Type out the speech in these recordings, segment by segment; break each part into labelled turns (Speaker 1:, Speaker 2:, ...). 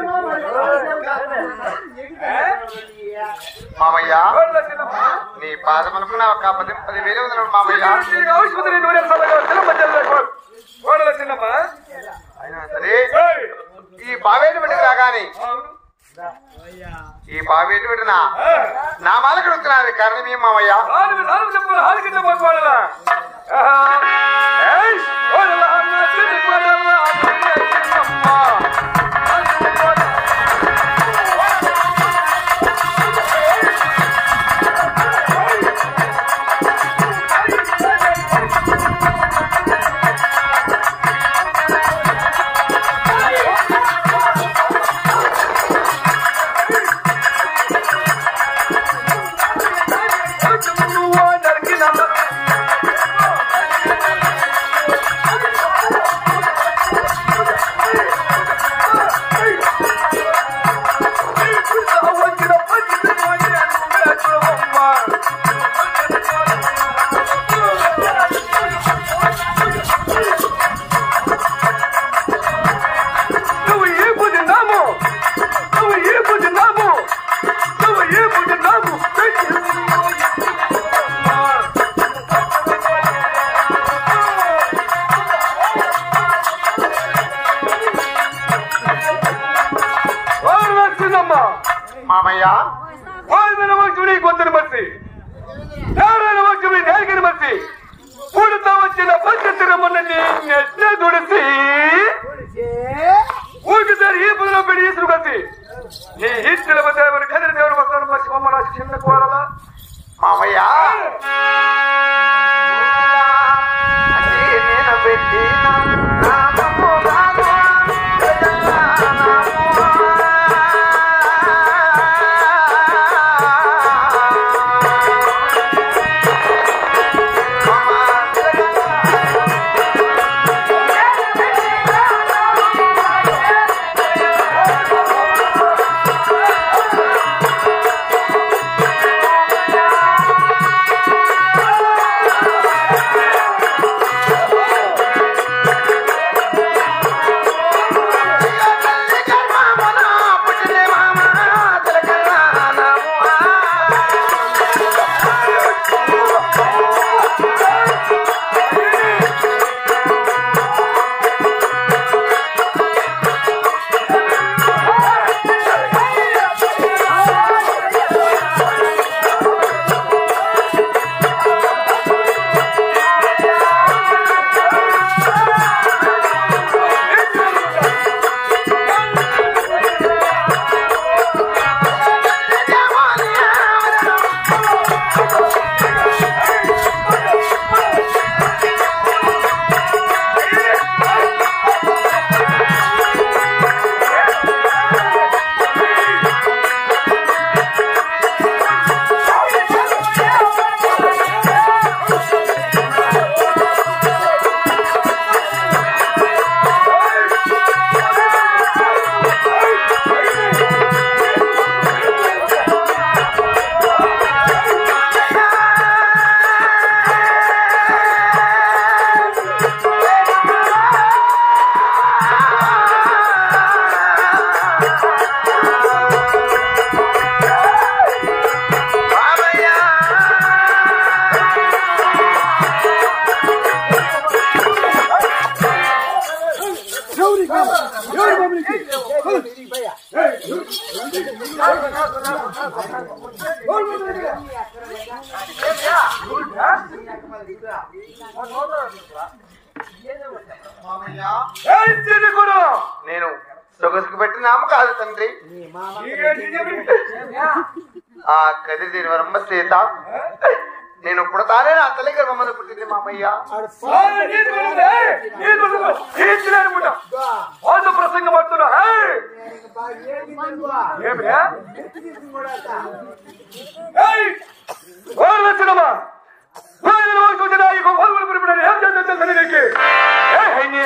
Speaker 1: మామయ్య
Speaker 2: కోడల చిన్నమ్మ
Speaker 1: నీ పాదములకు నా ఒక పది పది వేలు వందలు మామయ్య
Speaker 2: నీకు ఆసుపత్రి నూనె సభగా చిన్నమ్మ చెల్లె కో- కోడల చిన్నమ్మ
Speaker 1: అయినా సరే
Speaker 2: ఏయ్!
Speaker 1: ఈ బావేటి బిడ్డకు రాగాని
Speaker 2: అవును.
Speaker 1: ఈ బావేటి బిడ్డన
Speaker 2: ఆ.
Speaker 1: నా మాల కడుగుతున్నది కారణం ఏం మామయ్య
Speaker 2: నాలుగు నాలుగు చెప్పులు హాలు కింద పోయి కోడల ఆహా. ఏయ్! కోడల అన్న చిన్ని కోడల అన్న చిన్నమ్మ. హాలు కింద కోడల. నువ్వు నరికినమ్మ. వచ్చిన పచ్చి అమ్మ నువ్వు ఏ పుట్టినాము నువ్వు ఏ పుట్టినాము నువ్వు ఏ పుట్టినాము వచ్చిందమ్మా
Speaker 1: మామయ్య
Speaker 2: వాళ్ళ వచ్చి కొందరు మర్చి ఎవరైన వచ్చి నేర్గిన మర్చి పుడుతా వచ్చిన పచ్చతిరమ్మని నెట్ల దుడిసి ఊరికిసారి ఈ పదిలో పెళ్లి తీసుకు కలిసి నీ ఇచ్చిన దేవరి కదిరి దేవుడు వస్తారు మర్చి మమ్మ నాకు చిన్న కోడలా
Speaker 1: మామయ్య అంటే నేను పెట్టిన నామము కాదు, మామయ్య
Speaker 2: ఏయ్ చిన్నకుడు
Speaker 1: నేను సొగసుకు పెట్టినాము కాదు తండ్రి ఆ కదిరి దీని వరమ్మ సీత నేను పుడతానే నా తల్లి గర్భమందు పుట్టింది మామయ్య
Speaker 2: ప్రసంగం పడుతున్నా ఏమియా వచ్చినమ్మా చూసిన ఈ గొప్పలు పిలుపుడని ఏం చేద్దాం తెలుసా నీకు ఏ హైని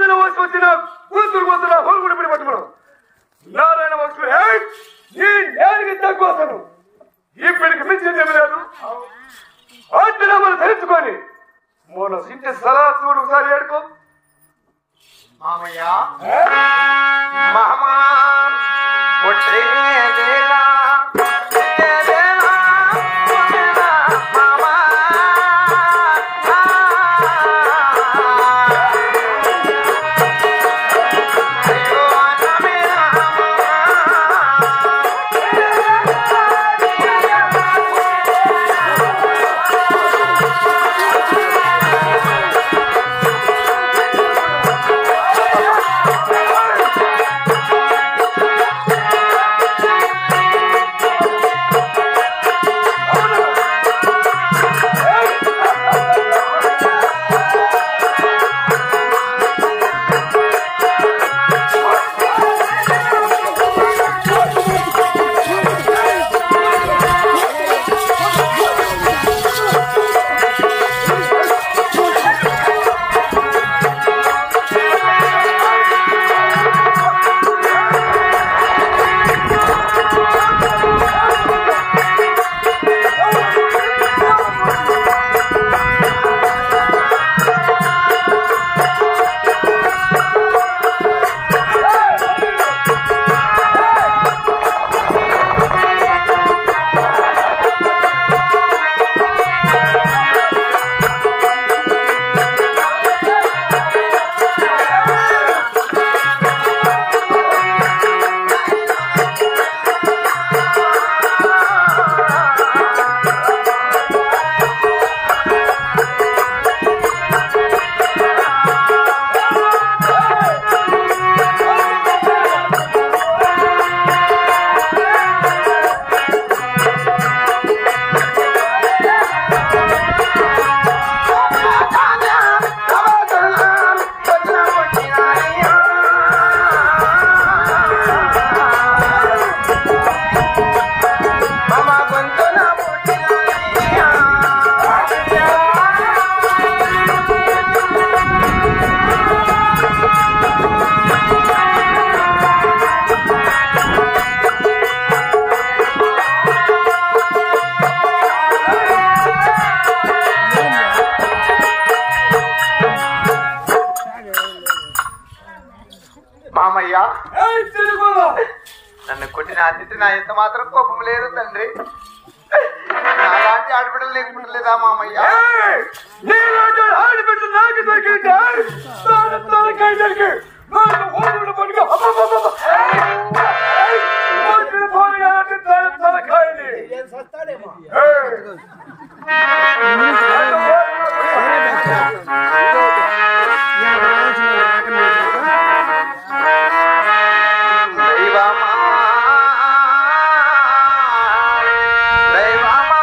Speaker 2: నారాయణ వంశం వచ్చిన కూతురు వస్తున్న హోల్గుడి పిడి పట్టుకున్నావు నారాయణ వంశం ఏయ్! నీ నేరుగా తక్కువస్తాను ఇప్పటికి మించింది ఏమి లేదు ఆజ్ఞ మనం ధరించుకొని మొన్న ఇంటి సలహా చూడు ఒకసారి ఏడుకో
Speaker 1: మామయ్య మామా ఒట్రేదేలా ఒట్రేదేలా ఒట్రేదేలా మామా అయ్యో అన్నమేనా మామయ్య
Speaker 2: ఏయ్, తిరుగులో.
Speaker 1: నన్ను కొట్టిన అతిథి నా ఎంత మాత్రం కోపం లేదు తండ్రి అలాంటి ఆడబిడ్డలు నీకు పుట్టలేదా మామయ్య
Speaker 2: ఏయ్, నీలాంటి ఆడబిడ్డ నాకు దొరికింటే, తాను తలకాయ నరికి, నాకు హోరుడు పట్టుకో, అబ్బబ్బబ్బబ్బ. ఏయ్, మోచిన పోనీయాలంటే తల తలకాయని. ఏయ్.
Speaker 1: దైవమా దైవమా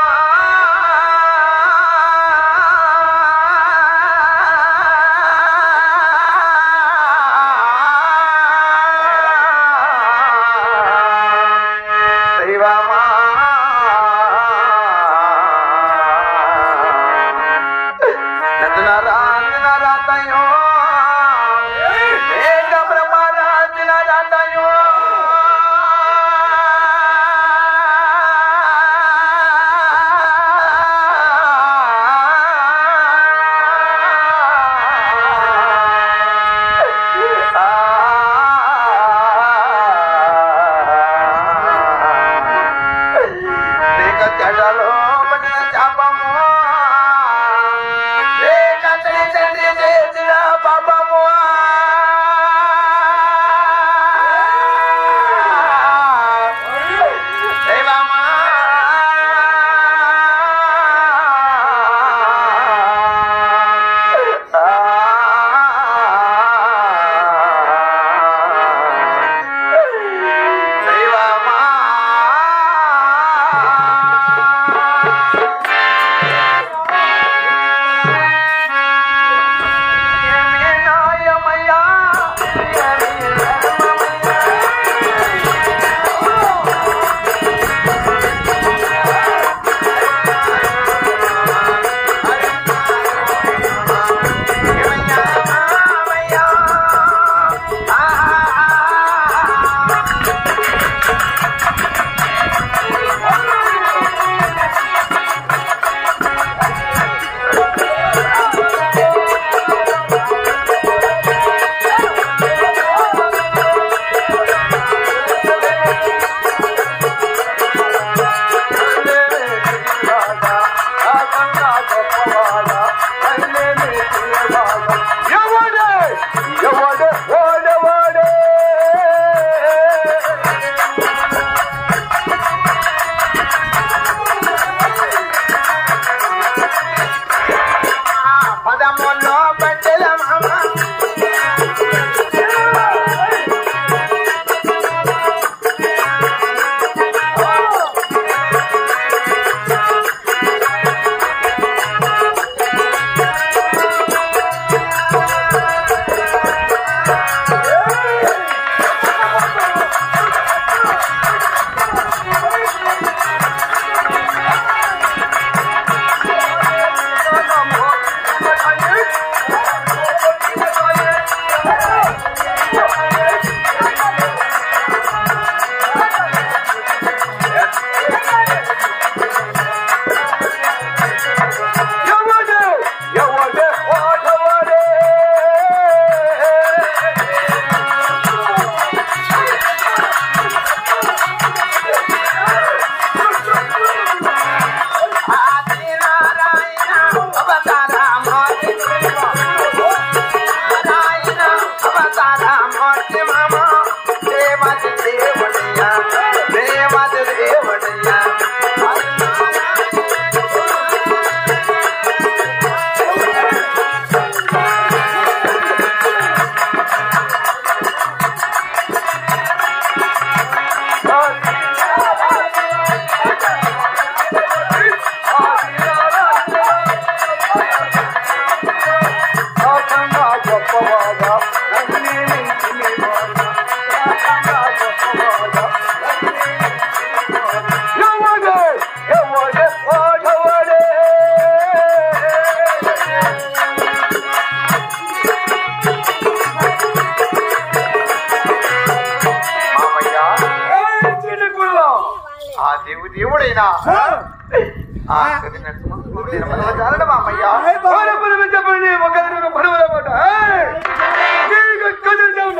Speaker 1: అయినా ఆ కదిలినట్టు తిరుమల జాలడ మామయ్య
Speaker 2: పరపరమ చెప్పండి ఒక పడవల మాట నీకు కదిలిద్దాం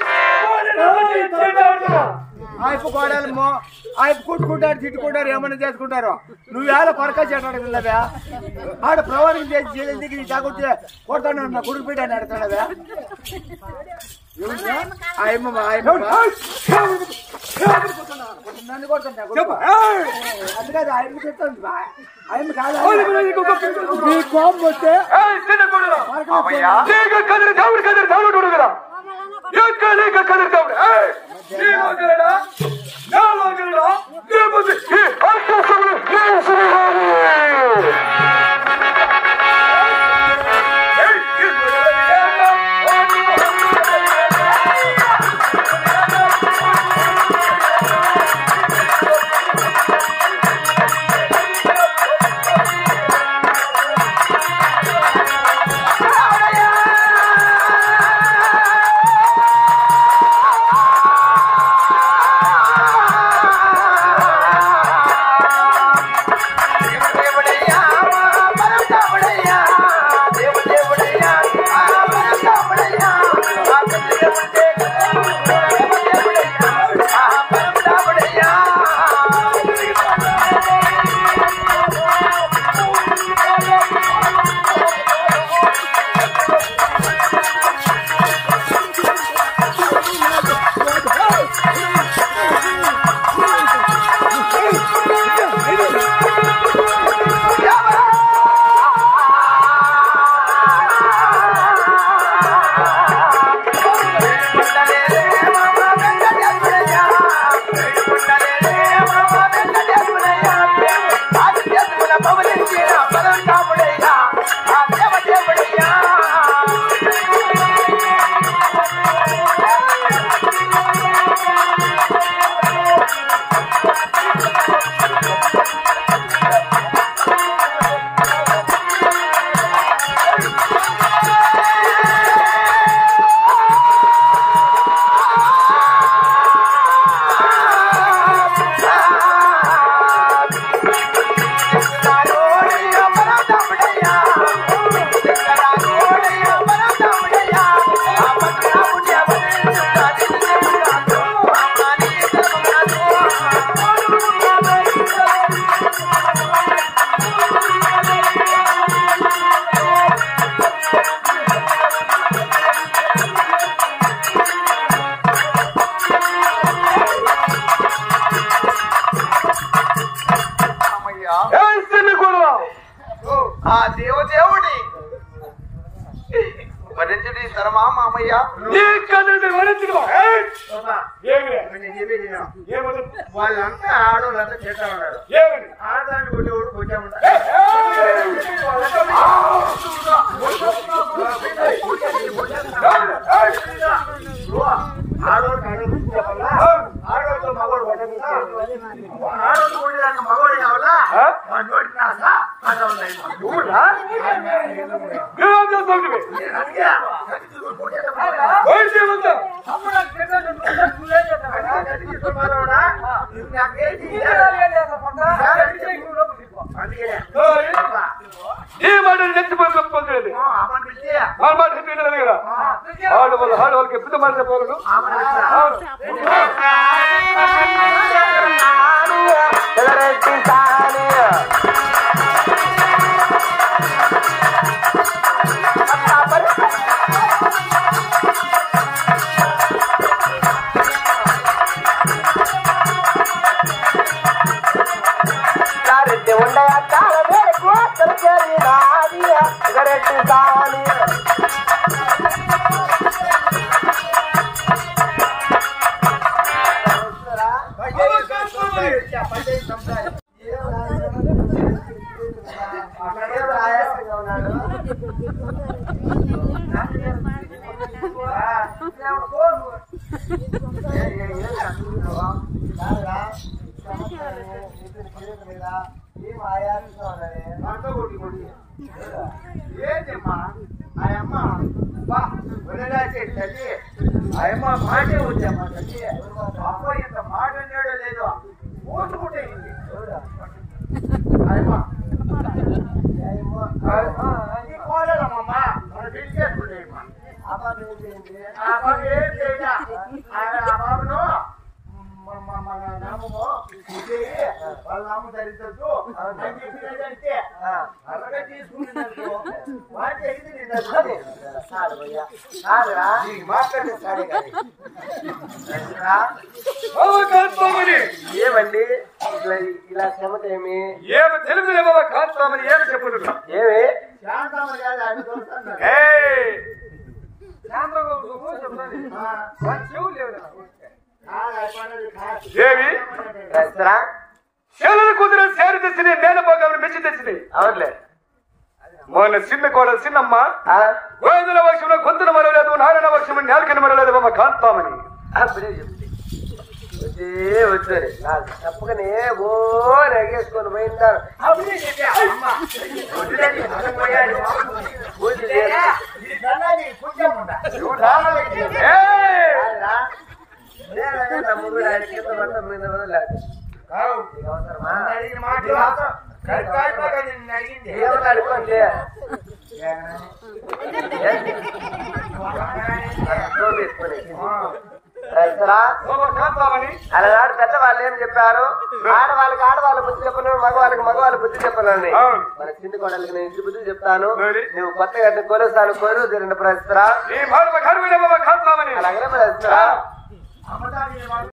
Speaker 3: ఆయపు గోడలు ఆయపు కుట్టుకుంటారు తిట్టుకుంటారు ఏమైనా చేసుకుంటారు నువ్వు ఏడ పరకా చేయడా ఆడ ప్రవాణం చేసి జైలు దిగి తాగుతే కొడతాను నా కొడుకు బిడ్డ అని అడుగుతాడదా ఆయమ్మ ఆయమ్మ నన్ను కొడుతుంటా అందుకని ఆయమ్మ చెప్తాను ఆయమ్మ కాదు నీ కోపం వస్తే
Speaker 1: మామయ్య
Speaker 2: నీకు కదిరి దేవుడు కదిరి దేవుడు కదా ఎక్కడ నీకు కదిరి దేవుడు నీ మగలడా నా మగలడా లేకపోతే ఈ అక్షరములు నీ శ్రీరాము. ఏయ్, ఈ
Speaker 1: దేవుడయ్యా పరం దేవుడయ్యా దేవు దేవుడయ్యా పరం దేవుడయ్యా ఆ కదిలి ఉంటే దేవు దేవుడయ్యా పరం దేవుడయ్యా అమ్మయ్యా
Speaker 2: ఏయ్, చిన్న కొడువా.
Speaker 1: ఆ దేవదేవుడి వరించుడి శరమా మామయ్య
Speaker 2: నీ కదిరి వరించుకో. ఏయ్, ఏమిరా? ఏమని?
Speaker 3: వాళ్ళంతా ఆడవాళ్ళంతా చేస్తా ఉన్నారు
Speaker 2: ఏమని?
Speaker 3: ఆడదాన్ని కొట్టేవాడు కొట్టామంట ఆడవాళ్ళకి ఆడవాళ్ళు చెప్పాలా ఆడవాళ్ళతో మగవాడు కొట్టకుండా ఆడవాళ్ళు కొట్టేదానికి మగవాడు కావాలా
Speaker 2: ఆ?
Speaker 3: మా నోటికి రాసా ఆడవాళ్ళు
Speaker 2: నువ్వురా? నువ్వేం చేస్తావు నువ్వు? ఏయ్, చేయమంటా? ఏయ్, ఈ మాట నెత్తిపోయి చెప్పుకోలేదు ఆ మాట చెప్పినది కదా ఆడవాళ్ళు ఆడవాళ్ళకి ఎప్పుడు మాట చెప్పాలను
Speaker 3: ఏంటమ్మా ఆయమ్మ బా వదిలేసి తల్లి ఆయమ్మ మాటే వచ్చామ్మా తల్లి అప్ప ఇంత మాట అన్నాడో లేదో ఊసుకుంటే ఆయమ్మ. ఆయమ్మ. నీ కోడలమ్మమ్మ. మన పెళ్లి చేసుకుంటేయమ్మ. ఆ బాబు ఏం చేయండి? ఆ బాబు ఏం చేయడా? ఆ- ఆ బాబును మ- మ- మన నామము ఇది వాళ్ళ నామం ధరించద్దు అని చెప్పినదంటే అలాగే తీసుకున్నట్టు వాటి అయితే నేను అది కాదు భయ్యా. కాదురా నీకు మాట్లాడే సరే కానీ రా.
Speaker 2: బాబా కాంతామణి
Speaker 4: ఏమండి ఇట్లా ఇలా చెమటేమి
Speaker 2: ఏమి తెలుగులే బాబా కాంతామణి ఏమి చెప్పుకుంటున్నా
Speaker 4: ఏమి
Speaker 3: శాంతమ్మ కాదు, ఆయన చూస్తున్నాడు.
Speaker 2: ఏయ్
Speaker 3: కాదు, అయిపోయినది కాదు.
Speaker 2: ఏమి
Speaker 4: చేస్తారా
Speaker 2: శేలల కూతురు సేరు తెచ్చింది మేనపోగమని మెచ్చి తెచ్చింది
Speaker 4: అవునులే
Speaker 2: మొన్న చిన్న కోడలు చిన్నమ్మ
Speaker 4: ఆ?
Speaker 2: గోవిందుల పక్షంలో గొంతున మరవలేదు నారాయణ పక్షంలో నేలకని మరవలేదు బాబా కాంతామణి
Speaker 4: అప్పుడే చెప్తే వచ్చే వచ్చారు నాకు చెప్పకనే ఓ నెగేసుకొని పోయింటారు
Speaker 3: అప్పుడే చెప్పా, అమ్మ. వదిలేండి, అసలు పోయాడు.
Speaker 4: పూజ
Speaker 3: ఏ,
Speaker 4: చేసి
Speaker 3: ఇది నల్లది, కొంచెం ఉందా? నువ్వు రావాలంటే
Speaker 2: ఏయ్!
Speaker 4: కాదురా? నేననే నా మొగుడు ఆయన కింద పడతా మీద వదలలేదు.
Speaker 3: కావు.
Speaker 4: నీకు అవసరమా?
Speaker 3: నన్ను అడిగిన మాటలు అవసరం. కడుపు అయిపోక నిన్ను అడిగింది.
Speaker 4: ఏమన్నా అనుకోండి వేసుకొని రైతురా
Speaker 2: బాబా కాంతామణి
Speaker 4: అలానాడు పెద్దవాళ్ళు ఏం చెప్పారు ఆడవాళ్ళకి ఆడవాళ్ళ బుద్ధి చెప్పను మగవాళ్ళకి మగవాళ్ళ బుద్ధి చెప్పనని
Speaker 2: అవును.
Speaker 4: మన చిన్న కోడలికి నేను ఇంటి బుద్ధి చెప్తాను
Speaker 2: మరి?
Speaker 4: నువ్వు కొత్తగా కొలుస్తాను కోరు తిరిగిన ప్రస్తురా
Speaker 2: ఈ భారత కరువులే బాబా కాంతామణి
Speaker 4: అలాగనే ప్రస్తురా
Speaker 3: అమ్మటానికి